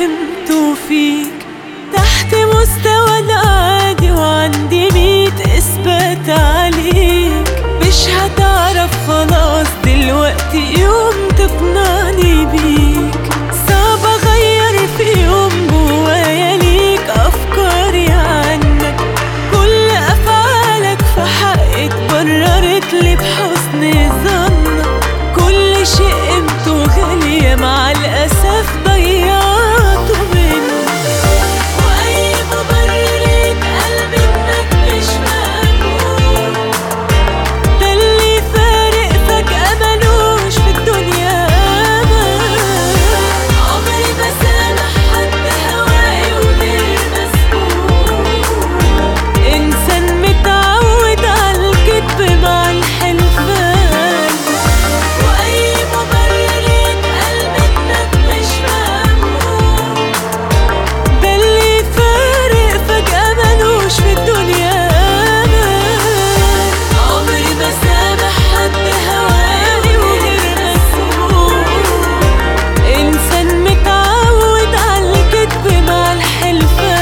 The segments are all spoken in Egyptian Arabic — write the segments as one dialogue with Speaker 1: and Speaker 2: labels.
Speaker 1: فهمته فيك تحت مستوى العادي وعندي ميت إثبات عليك مش هتعرف خلاص دلوقتي يوم تقنعني بيك صعب أغير في يوم جوايا ليك أفكاري عنك كل أفعالك في حقي اتبررت لي بحسن ظنك كل شيء قيمته غالية مع الأسف ضيعته مني وأي مبرر يتقال منك مش مقبول ده اللي فارق فجأة ملوش في الدنيا أمان عمري ما سامح حد هواي وغير مسؤول إنسان متعود على الكذب مع الحلفان وأي مبرر يتقال منك مش مقبول ده اللي فارق فجأة ملوش في الدنيا أمان عمري ما سامح حد هواني وغير مسؤول إنسان متعود على الكذب مع الحلفان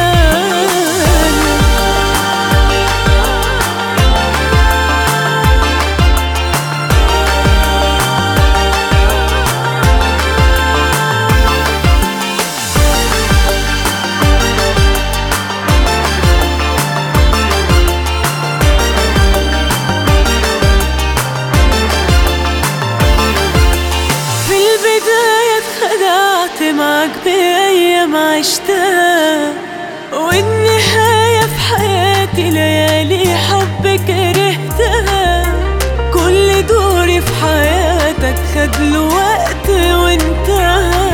Speaker 1: في البداية اتخدعت معاك بأيام عشتها والنهاية في حياتي ليالي حب كرهتها كل دوري في حياتك خد له وقت وانتهى